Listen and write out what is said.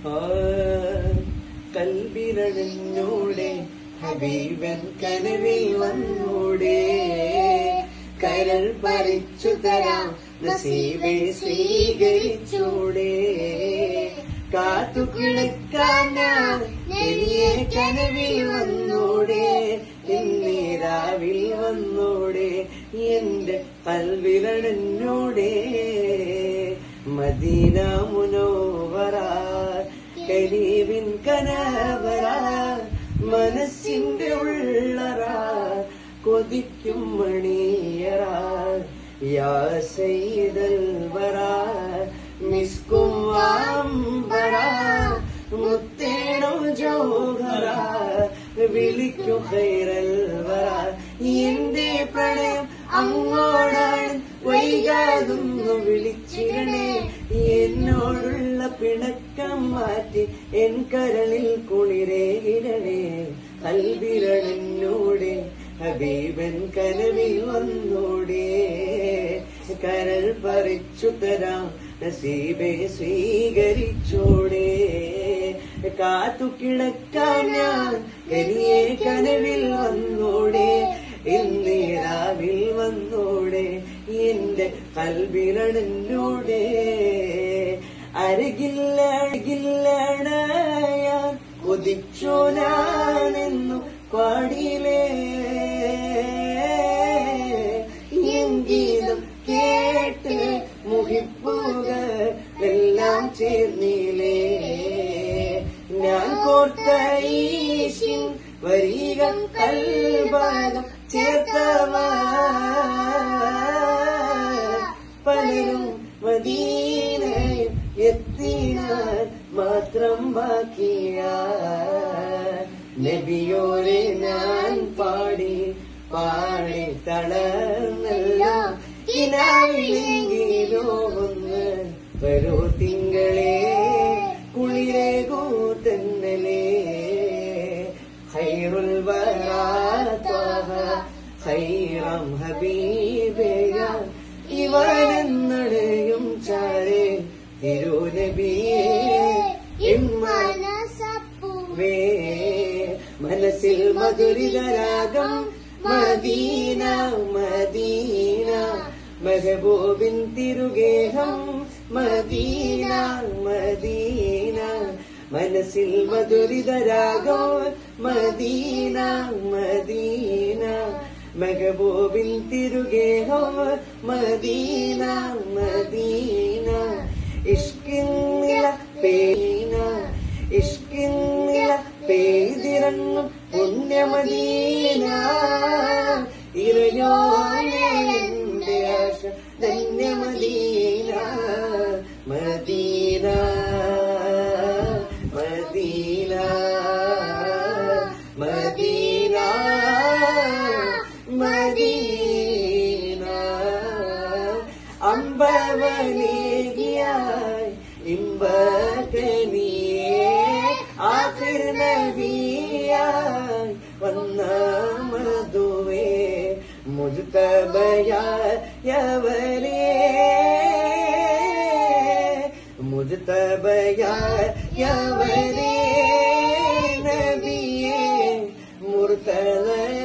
ആ, കൽവിരളിഞ്ഞൂടെ ഹബീബൻ കനവിൽ വന്നൂടെ കരൾ പറിച്ചു തരാം നസീബെ സ്വീകരിച്ചൂടെ കാത്തു കിടക്കാൻ ഞാൻ വലിയ കനവിൽ വന്നൂടെ എന്നീരാവിൽ വന്നൂടെ എന്റെ കൽവിരളഞ്ഞൂടെ മദീന മുനോവറ കരീബിൻ കനവറ മനസ്സിന്റെ ഉള്ളറ കൊതിക്കും മണിയറ യാ സയ്യിദൽ വറ മിസ്കും വാമ്പറ മുത്തേണോ ജോഹറ വിളിക്കു ഖൈറൽ വറ എന്റെ പ്രണയം അങ്ങോടാണ് വൈകാതൊന്നു വിളിച്ചിരണേ എന്നോടുള്ള പിണക്കം മാറ്റി എൻ കരളിൽ കുളിരേയിടണേ കൽവിരണെന്നൂടെ ഹബീബൻ കനവിൽ വന്നൂടെ കരൾ പറിച്ചു തരാം നസീബെ സ്വീകരിച്ചോടെ കാത്തു കിടക്കാൻ ഞാൻ വലിയ കനവിൽ വന്നോടെ ഇന്നീരാവിൽ വന്നോടെ എന്റെ കൽവിലണന്നൂടെ അരകില്ല അരകില്ലണയാൻ കൊതിച്ചോ ഞാനെന്നു പാടിയിലേ എങ്കീതം കേട്ട് മുഹിപ്പുകൾ എല്ലാം ചേർന്നിലേ ഞാൻ കോർത്ത ഈശിൻ വരികം കൽഭാഗം ചേർത്തവ പലരും മദീനയിൽ എത്തിനാൽ മാത്രം ബാക്കിയ നബിയോരെ ഞാൻ പാടി പാടി തളർന്നല്ലോ കിനാവിലെങ്കിലോ ഒന്ന് വരൂ തിങ്കളെ കുളിരേകൂ തന്നലേ ഖൈറുൽ വരാത്വഹ ഖൈറം ഹബീബയ ഇവനെന്നടയും ചാരേ തിരുനബിയേ ഇമ്മന വേ മനസ്സിൽ മധുരിതരാഗം മദീന മദീന മെഹബൂബിൻ തിരുഗേഹം മദീന മദീന മനസ്സിൽ മധുരിതരാഗം മദീന മദീന മെഹബൂബിൻ തിരുഗേഹം മദീന മദീന ഇഷ്കിന്നില പേന ഇഷ്കിന്നില പെയ്തിറങ്ങും പുണ്യമദീന ഇറയോനെ എന്റെ ആശ ധന്യമദീന മദീന മദീന മദീന മദീന അമ്പവനേകിയായി ഇമ്പകനിയേ ആഖിർ നബിയായി വന്ന മധുവേ മുജ്തബയായവരേ മുജ്തബയായവരേ നബിയേ മുർത്തലേ